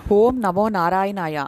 ఓం నమో నారాయణాయ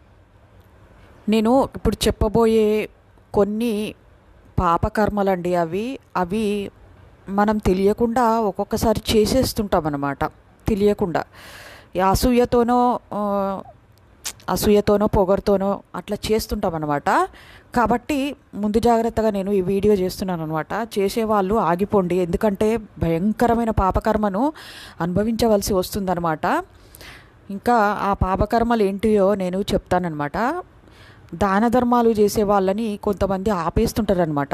నేను ఇప్పుడు చెప్పబోయే కొన్ని పాపకర్మలండి అవి అవి మనం తెలియకుండా ఒక్కొక్కసారి చేసేస్తుంటాం అన్నమాట తెలియకుండా ఈ అసూయతోనో ఆ, అసూయతోనో పొగరుతోనో అట్లా చేస్తుంటాం అనమాట కాబట్టి ముందు జాగ్రత్తగా నేను ఈ వీడియో చేస్తున్నాను అనమాట చేసేవాళ్ళు ఆగిపోండి ఎందుకంటే భయంకరమైన పాపకర్మను అనుభవించవలసి వస్తుందన్నమాట ఇంకా ఆ పాపకర్మలు ఏంటియో నేను చెప్తానన్నమాట దాన ధర్మాలు చేసే వాళ్ళని కొంతమంది ఆపేస్తుంటారనమాట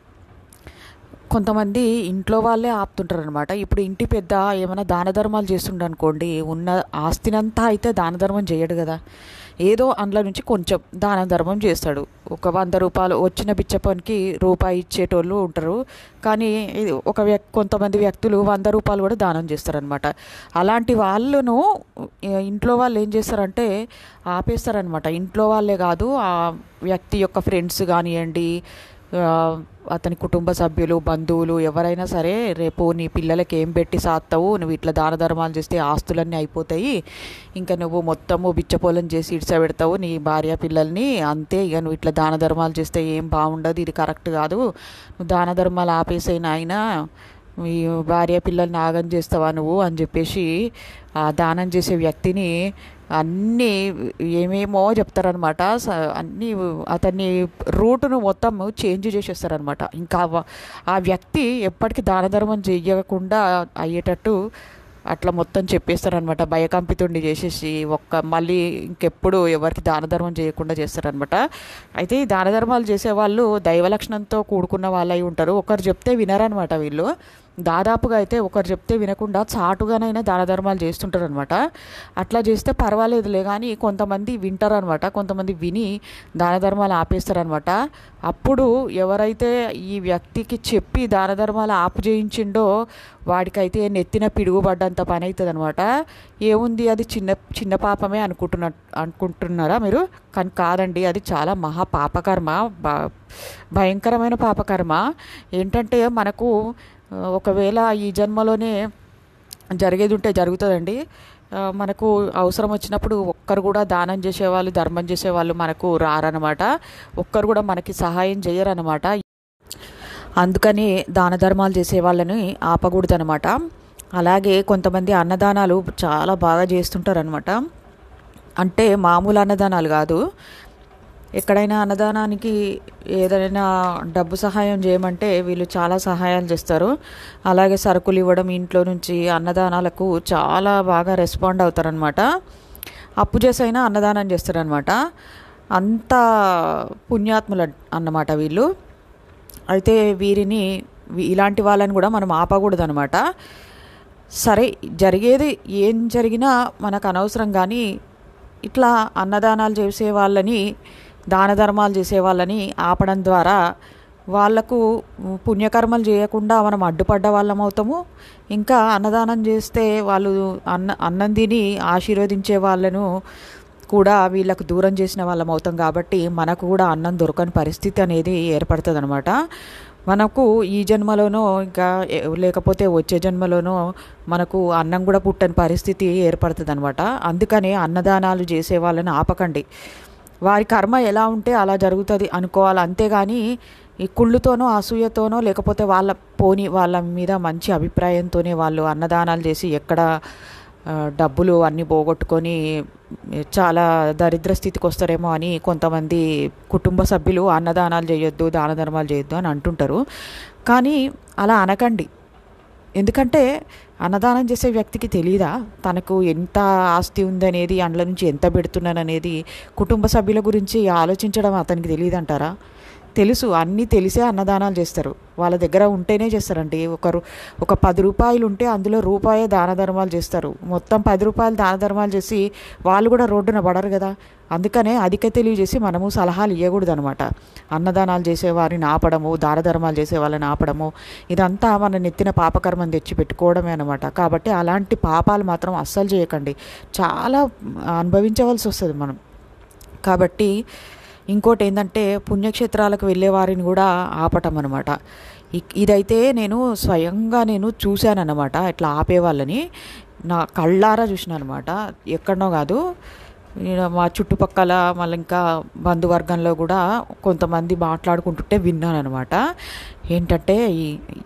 కొంతమంది ఇంట్లో వాళ్ళే ఆపుతుంటారు అనమాట ఇప్పుడు ఇంటి పెద్ద ఏమైనా దాన ధర్మాలు చేస్తుండ అనుకోండి ఉన్న ఆస్తినంతా అయితే దాన ధర్మం చేయడు కదా ఏదో అందులో నుంచి కొంచెం దాన ధర్మం చేస్తాడు ఒక వంద రూపాయలు వచ్చిన బిచ్చపనికి రూపాయి ఇచ్చేటోళ్ళు ఉంటారు కానీ ఇది ఒక వ్యక్ కొంతమంది వ్యక్తులు వంద రూపాయలు కూడా దానం చేస్తారనమాట అలాంటి వాళ్ళను ఏ, ఇంట్లో వాళ్ళు ఏం చేస్తారంటే ఆపేస్తారనమాట ఇంట్లో వాళ్ళే కాదు ఆ వ్యక్తి యొక్క ఫ్రెండ్స్ కానివ్వండి ఆ, అతని కుటుంబ సభ్యులు బంధువులు ఎవరైనా సరే రేపు నీ పిల్లలకి ఏం పెట్టి సాత్తావు నువ్వు ఇట్లా దాన ధర్మాలు చేస్తే ఆస్తులన్నీ అయిపోతాయి ఇంకా నువ్వు మొత్తము బిచ్చపోలం చేసి ఇడ్స పెడతావు నీ భార్య పిల్లల్ని అంతే ఇక నువ్వు ఇట్లా దాన ధర్మాలు చేస్తే ఏం బాగుండదు ఇది కరెక్ట్ కాదు నువ్వు దాన ధర్మాలు ఆపేసే నాయన మీ భార్య పిల్లల్ని నాగం చేస్తావా నువ్వు అని చెప్పేసి ఆ దానం చేసే వ్యక్తిని అన్నీ ఏమేమో చెప్తారనమాట స- అన్నీ అతన్ని రూటును మొత్తం చేంజ్ చేసేస్తారనమాట ఇంకా వ- ఆ వ్యక్తి ఎప్పటికీ దాన ధర్మం చెయ్యకుండా అయ్యేటట్టు అట్లా మొత్తం చెప్పేస్తారనమాట భయకంపితుండి చేసేసి ఒక్క మళ్ళీ ఇంకెప్పుడు ఎవరికి దాన ధర్మం చేయకుండా చేస్తారనమాట అయితే ఈ దాన ధర్మాలు చేసేవాళ్ళు దైవ లక్షణంతో కూడుకున్న వాళ్ళు అయి ఉంటారు ఒకరు చెప్తే వినరనమాట వీళ్ళు దాదాపుగా అయితే ఒకరు చెప్తే వినకుండా చాటుగానైనా దాన ధర్మాలు చేస్తుంటారు అనమాట అట్లా చేస్తే పర్వాలేదులే కానీ కొంతమంది వింటారు అనమాట కొంతమంది విని దాన ధర్మాలు ఆపేస్తారనమాట అప్పుడు ఎవరైతే ఈ వ్యక్తికి చెప్పి దాన ధర్మాలు ఆపు చేయించిండో వాడికైతే నెత్తిన పిడుగుపడ్డంత పని అవుతుంది అనమాట ఏముంది అది చిన్న చిన్న పాపమే అనుకుంటున్న అనుకుంటున్నారా మీరు కానీ కాదండి అది చాలా మహా పాపకర్మ బ- భయంకరమైన పాపకర్మ ఏంటంటే మనకు ఆ, ఒకవేళ ఈ జన్మలోనే జరిగేది ఉంటే జరుగుతుందండి ఆ, మనకు అవసరం వచ్చినప్పుడు ఒక్కరు కూడా దానం చేసేవాళ్ళు ధర్మం చేసేవాళ్ళు మనకు రారనమాట ఒక్కరు కూడా మనకి సహాయం చేయరనమాట అందుకని దాన ధర్మాలు చేసే వాళ్ళని ఆపకూడదనమాట అలాగే కొంతమంది అన్నదానాలు చాలా బాగా చేస్తుంటారనమాట అంటే మామూలు అన్నదానాలు కాదు ఎక్కడైనా అన్నదానానికి ఏదైనా డబ్బు సహాయం చేయమంటే వీళ్ళు చాలా సహాయాలు చేస్తారు అలాగే సరుకులు ఇవ్వడం ఇంట్లో నుంచి అన్నదానాలకు చాలా బాగా రెస్పాండ్ అవుతారనమాట అప్పు చేసైనా అన్నదానం చేస్తారనమాట అంత పుణ్యాత్ములు అన్నమాట వీళ్ళు అయితే వీరిని వీ- ఇలాంటి వాళ్ళని కూడా మనం ఆపకూడదు అనమాట సరే జరిగేది ఏం జరిగినా మనకు అనవసరం కానీ ఇట్లా అన్నదానాలు చేసే వాళ్ళని దాన ధర్మాలు చేసే వాళ్ళని ఆపడం ద్వారా వాళ్లకు పుణ్యకర్మలు చేయకుండా మనం అడ్డుపడ్డ వాళ్ళం అవుతాము ఇంకా అన్నదానం చేస్తే వాళ్ళు అన్న అన్నం తిని ఆశీర్వదించే వాళ్ళను కూడా వీళ్ళకు దూరం చేసిన వాళ్ళం అవుతాం కాబట్టి మనకు కూడా అన్నం దొరకని పరిస్థితి అనేది ఏర్పడుతుంది అనమాట మనకు ఈ జన్మలోనో ఇంకా ఏ- లేకపోతే వచ్చే జన్మలోనో మనకు అన్నం కూడా పుట్టని పరిస్థితి ఏర్పడుతుంది అనమాట అందుకని అన్నదానాలు చేసే వాళ్ళని ఆపకండి వారి కర్మ ఎలా ఉంటే అలా జరుగుతుంది అనుకోవాలి అంతేగాని ఈ కుళ్ళుతోనో అసూయతోనో లేకపోతే వాళ్ళ పోని వాళ్ళ మీద మంచి అభిప్రాయంతోనే వాళ్ళు అన్నదానాలు చేసి ఎక్కడ ఆ, డబ్బులు అన్నీ పోగొట్టుకొని చాలా దరిద్ర స్థితికి వస్తారేమో అని కొంతమంది కుటుంబ సభ్యులు అన్నదానాలు చేయొద్దు దాన ధర్మాలు చేయొద్దు అని అంటుంటారు కానీ అలా అనకండి ఎందుకంటే అన్నదానం చేసే వ్యక్తికి తెలియదా తనకు ఎంత ఆస్తి ఉందనేది అందులో నుంచి ఎంత పెడుతున్నాననేది కుటుంబ సభ్యుల గురించి ఆలోచించడం అతనికి తెలియదంటారా తెలుసు అన్నీ తెలిసే అన్నదానాలు చేస్తారు వాళ్ళ దగ్గర ఉంటేనే చేస్తారండి ఒకరు ఒక పది రూపాయలు ఉంటే అందులో రూపాయే దాన ధర్మాలు చేస్తారు మొత్తం పది రూపాయలు దాన ధర్మాలు చేసి వాళ్ళు కూడా రోడ్డున పడరు కదా అందుకనే అధిక తెలివి చేసి మనము సలహాలు ఇవ్వకూడదు అనమాట అన్నదానాలు చేసే వారిని ఆపడము దాన ధర్మాలు చేసే వాళ్ళని ఆపడము ఇదంతా మన నెత్తిన పాపకర్మం తెచ్చి పెట్టుకోవడమే అనమాట కాబట్టి అలాంటి పాపాలు మాత్రం అస్సలు చేయకండి చాలా అనుభవించవలసి వస్తుంది మనం కాబట్టి ఇంకోటి ఏంటంటే పుణ్యక్షేత్రాలకు వెళ్ళే వారిని కూడా ఆపటం అనమాట ఇదైతే నేను స్వయంగా నేను చూశానన్నమాట ఇట్లా ఆపేవాళ్ళని నా కళ్ళారా చూసిన అనమాట ఎక్కడనో కాదు ఈడ మా చుట్టుపక్కల మళ్ళీ ఇంకా బంధువర్గంలో కూడా కొంతమంది మాట్లాడుకుంటుంటే విన్నాను అనమాట ఏంటంటే ఈ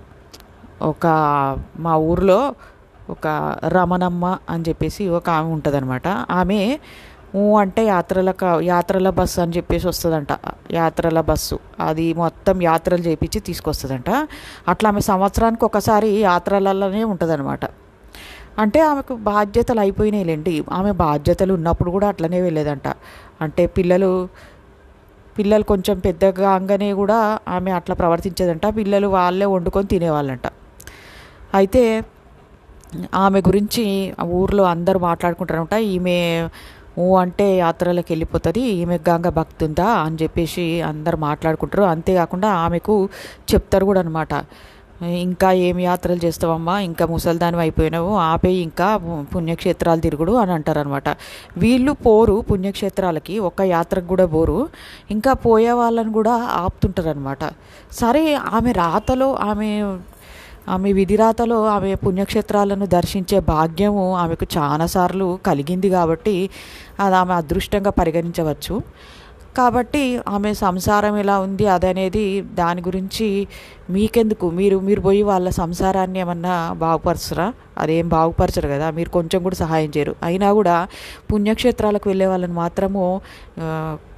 ఒక మా ఊర్లో ఒక రమణమ్మ అని చెప్పేసి ఒక ఆమె ఉంటుందన్నమాట ఆమె ఊ అంటే యాత్రల క- యాత్రల బస్సు అని చెప్పేసి వస్తుందంట యాత్రల బస్సు అది మొత్తం యాత్రలు చేపించి తీసుకొస్తుందంట అట్లా ఆమె సంవత్సరానికి ఒకసారి యాత్రలలోనే ఉంటుందన్నమాట అంటే ఆమెకు బాధ్యతలు అయిపోయినాయిలేండి ఆమె బాధ్యతలు ఉన్నప్పుడు కూడా అట్లనే వెళ్ళేదంట అంటే పిల్లలు పిల్లలు కొంచెం పెద్దగా కాగానే కూడా ఆమె అట్లా ప్రవర్తించేదంట పిల్లలు వాళ్ళే వండుకొని తినేవాళ్ళంట అయితే ఆమె గురించి ఆ ఊర్లో అందరూ మాట్లాడుకుంటారంట ఈమె ఊ అంటే యాత్రలకు వెళ్ళిపోతుంది ఈమె గంగ భక్తి ఉందా అని చెప్పేసి అందరు మాట్లాడుకుంటారు అంతేకాకుండా ఆమెకు చెప్తారు కూడా అనమాట ఇంకా ఏం యాత్రలు చేస్తావమ్మా ఇంకా ముసల్దానం అయిపోయినావు ఆపే ఇంకా పుణ్యక్షేత్రాలు తిరుగుడు అని అంటారు అనమాట వీళ్ళు పోరు పుణ్యక్షేత్రాలకి ఒక యాత్రకు కూడా పోరు ఇంకా పోయే వాళ్ళని కూడా ఆపుతుంటారు అనమాట సరే ఆమె రాతలో ఆమె ఆమె విధిరాతలో ఆమె పుణ్యక్షేత్రాలను దర్శించే భాగ్యము ఆమెకు చాలాసార్లు కలిగింది కాబట్టి అది ఆమె అదృష్టంగా పరిగణించవచ్చు కాబట్టి ఆమె సంసారం ఎలా ఉంది అదనేది దాని గురించి మీకెందుకు మీరు మీరు పోయి వాళ్ళ సంసారాన్ని ఏమన్నా బాగుపరచరా అదేం బాగుపరచరు కదా మీరు కొంచెం కూడా సహాయం చేయరు అయినా కూడా పుణ్యక్షేత్రాలకు వెళ్ళే వాళ్ళని మాత్రము ఆ,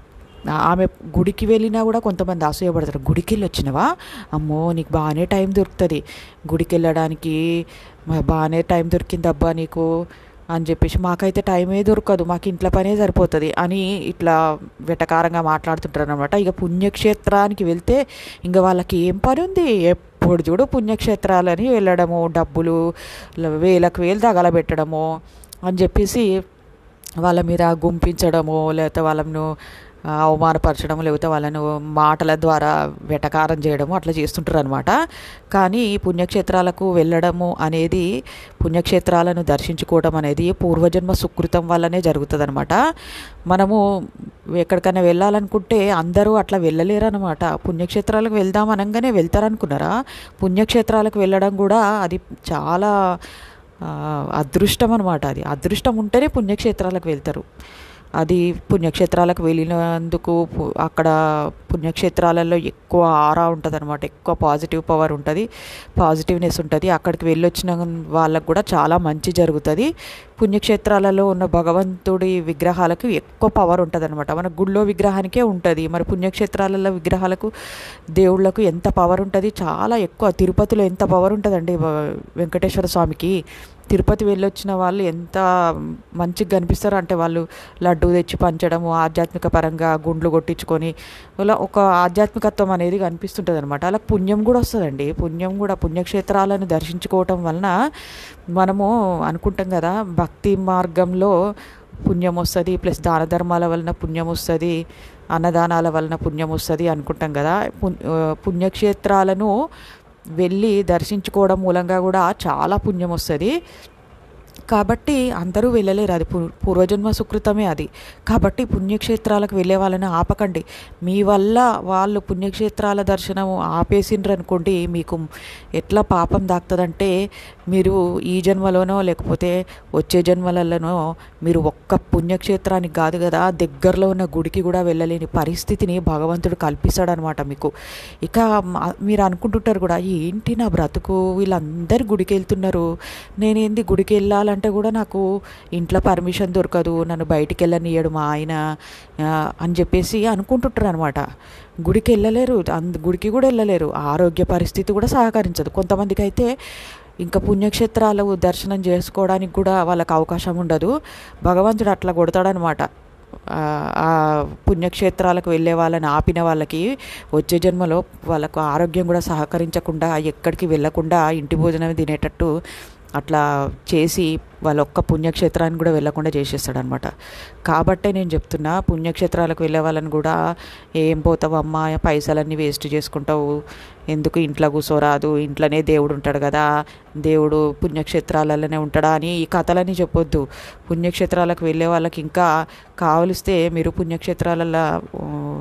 ఆమె గుడికి వెళ్ళినా కూడా కొంతమంది అసూయపడతారు గుడికి వెళ్ళి వచ్చినవా అమ్మో నీకు బాగానే టైం దొరుకుతుంది గుడికి వెళ్ళడానికి మ- బాగానే టైం దొరికింది అబ్బా నీకు అని చెప్పేసి మాకైతే టైమే దొరకదు మాకు ఇంట్లో పనే సరిపోతుంది అని ఇట్లా వెటకారంగా మాట్లాడుతుంటారు అనమాట ఇక పుణ్యక్షేత్రానికి వెళ్తే ఇంకా వాళ్ళకి ఏం పని ఉంది ఎప్పుడు చూడు పుణ్యక్షేత్రాలని వెళ్ళడము డబ్బులు ల- వేలకు వేలు తగలబెట్టడము అని చెప్పేసి వాళ్ళ మీద గుంపించడము లేకపోతే వాళ్ళను ఆ, అవమానపరచడం లేకపోతే వాళ్ళను మాటల ద్వారా వెటకారం చేయడము అట్లా చేస్తుంటారు అనమాట కానీ ఈ పుణ్యక్షేత్రాలకు వెళ్ళడము అనేది పుణ్యక్షేత్రాలను దర్శించుకోవడం అనేది పూర్వజన్మ సుకృతం వల్లనే జరుగుతుంది అనమాట మనము ఎక్కడికైనా వెళ్ళాలనుకుంటే అందరూ అట్లా వెళ్ళలేరు అనమాట పుణ్యక్షేత్రాలకు వెళ్దాం అనగానే వెళ్తారనుకున్నారా పుణ్యక్షేత్రాలకు వెళ్ళడం కూడా అది చాలా ఆ, అదృష్టం అనమాట అది అదృష్టం ఉంటేనే పుణ్యక్షేత్రాలకు వెళ్తారు అది పుణ్యక్షేత్రాలకు వెళ్ళినందుకు పు- అక్కడ పుణ్యక్షేత్రాలలో ఎక్కువ ఆరా ఉంటుంది అనమాట ఎక్కువ పాజిటివ్ పవర్ ఉంటుంది పాజిటివ్నెస్ ఉంటుంది అక్కడికి వెళ్ళొచ్చిన వాళ్ళకు కూడా చాలా మంచి జరుగుతుంది పుణ్యక్షేత్రాలలో ఉన్న భగవంతుడి విగ్రహాలకు ఎక్కువ పవర్ ఉంటుంది అనమాట మన గుళ్ళో విగ్రహానికే ఉంటుంది మరి పుణ్యక్షేత్రాలలో విగ్రహాలకు దేవుళ్ళకు ఎంత పవర్ ఉంటుంది చాలా ఎక్కువ తిరుపతిలో ఎంత పవర్ ఉంటుందండి వ- వెంకటేశ్వర స్వామికి తిరుపతి వెళ్ళొచ్చిన వాళ్ళు ఎంత మంచిగా కనిపిస్తారు అంటే వాళ్ళు లడ్డు తెచ్చి పంచడము ఆధ్యాత్మిక పరంగా గుండ్లు కొట్టించుకొని అలా ఒక ఆధ్యాత్మికత్వం అనేది కనిపిస్తుంటుంది అనమాట అలా పుణ్యం కూడా వస్తుందండి పుణ్యం కూడా పుణ్యక్షేత్రాలను దర్శించుకోవటం వలన మనము అనుకుంటాం కదా భక్తి మార్గంలో పుణ్యం వస్తుంది ప్లస్ దాన ధర్మాల వలన పుణ్యం వస్తుంది అన్నదానాల వలన పుణ్యం వస్తుంది అనుకుంటాం కదా పుణ్- ఆ, పుణ్యక్షేత్రాలను వెళ్ళి దర్శించుకోవడం మూలంగా కూడా చాలా పుణ్యం వస్తుంది కాబట్టి అందరూ వెళ్ళలేరు అది పూర్- పూర్వజన్మ సుకృతమే అది కాబట్టి పుణ్యక్షేత్రాలకు వెళ్ళే వాళ్ళని ఆపకండి మీ వల్ల వాళ్ళు పుణ్యక్షేత్రాల దర్శనం ఆపేసిండ్రు అనుకోండి మీకు ఎట్లా పాపం దాక్తుందంటే మీరు ఈ జన్మలోనో లేకపోతే వచ్చే జన్మలలోనో మీరు ఒక్క పుణ్యక్షేత్రానికి కాదు కదా దగ్గరలో ఉన్న గుడికి కూడా వెళ్ళలేని పరిస్థితిని భగవంతుడు కల్పిస్తాడనమాట మీకు ఇక మ- మీరు అనుకుంటుంటారు కూడా ఏంటి నా బ్రతుకు వీళ్ళందరూ గుడికి వెళ్తున్నారు నేనేంది గుడికి వెళ్ళాలంటే కూడా నాకు ఇంట్లో పర్మిషన్ దొరకదు నన్ను బయటికి వెళ్ళనియడు మా ఆయన ఆ, అని చెప్పేసి అనుకుంటుంటారు అనమాట గుడికి వెళ్ళలేరు అంద గుడికి కూడా వెళ్ళలేరు ఆరోగ్య పరిస్థితి కూడా సహకరించదు కొంతమందికి అయితే ఇంకా పుణ్యక్షేత్రాలు దర్శనం చేసుకోవడానికి కూడా వాళ్ళకి అవకాశం ఉండదు భగవంతుడు అట్లా కొడతాడనమాట ఆ ఆ పుణ్యక్షేత్రాలకు వెళ్ళే వాళ్ళని ఆపిన వాళ్ళకి వచ్చే జన్మలో వాళ్ళకు ఆరోగ్యం కూడా సహకరించకుండా ఎక్కడికి వెళ్ళకుండా ఇంటి భోజనం తినేటట్టు అట్లా చేసి వాళ్ళ ఒక్క పుణ్యక్షేత్రాన్ని కూడా వెళ్ళకుండా చేసేస్తాడనమాట కాబట్టే నేను చెప్తున్నా పుణ్యక్షేత్రాలకు వెళ్ళే వాళ్ళని కూడా ఏం పోతావు అమ్మా పైసలన్నీ వేస్ట్ చేసుకుంటావు ఎందుకు ఇంట్లో కూర్చోరాదు ఇంట్లోనే దేవుడు ఉంటాడు కదా దేవుడు పుణ్యక్షేత్రాలలోనే ఉంటాడా అని ఈ కథలని చెప్పొద్దు పుణ్యక్షేత్రాలకు వెళ్ళే వాళ్ళకి ఇంకా కావలిస్తే మీరు పుణ్యక్షేత్రాలలో ఆ,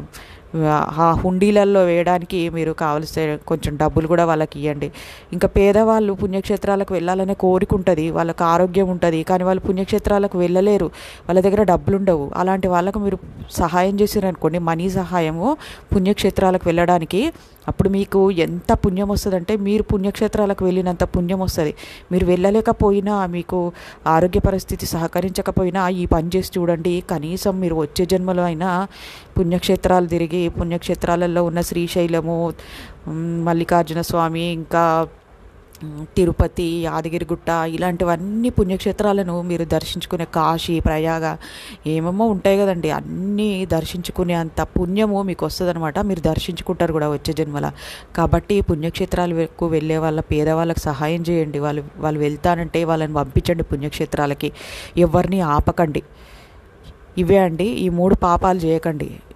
ఆ హుండీలలో వేయడానికి మీరు కావలిస్తే కొంచెం డబ్బులు కూడా వాళ్ళకి ఇవ్వండి ఇంకా పేదవాళ్ళు పుణ్యక్షేత్రాలకు వెళ్ళాలనే కోరిక ఉంటుంది వాళ్ళకి ఆరోగ్యం ఉంటుంది కానీ వాళ్ళు పుణ్యక్షేత్రాలకు వెళ్ళలేరు వాళ్ళ దగ్గర డబ్బులు ఉండవు అలాంటి వాళ్ళకు మీరు సహాయం చేసారనుకోండి మనీ సహాయము పుణ్యక్షేత్రాలకు వెళ్ళడానికి అప్పుడు మీకు ఎంత పుణ్యం వస్తుందంటే మీరు పుణ్యక్షేత్రాలకు వెళ్ళినంత పుణ్యం వస్తుంది మీరు వెళ్ళలేకపోయినా మీకు ఆరోగ్య పరిస్థితి సహకరించకపోయినా ఈ పని చేసి చూడండి కనీసం మీరు వచ్చే జన్మలో అయినా పుణ్యక్షేత్రాలు తిరిగి పుణ్యక్షేత్రాలలో ఉన్న శ్రీశైలము మల్లికార్జున స్వామి ఇంకా తిరుపతి యాదగిరిగుట్ట ఇలాంటివన్నీ పుణ్యక్షేత్రాలను మీరు దర్శించుకునే కాశీ ప్రయాగ ఏమేమో ఉంటాయి కదండి అన్నీ దర్శించుకునే అంత పుణ్యము మీకు వస్తుందనమాట మీరు దర్శించుకుంటారు కూడా వచ్చే జన్మల కాబట్టి పుణ్యక్షేత్రాలకు వెళ్ళే వాళ్ళ పేదవాళ్ళకి సహాయం చేయండి వాళ్ళు వాళ్ళు వెళ్తానంటే వాళ్ళని పంపించండి పుణ్యక్షేత్రాలకి ఎవరిని ఆపకండి ఇవే అండి ఈ మూడు పాపాలు చేయకండి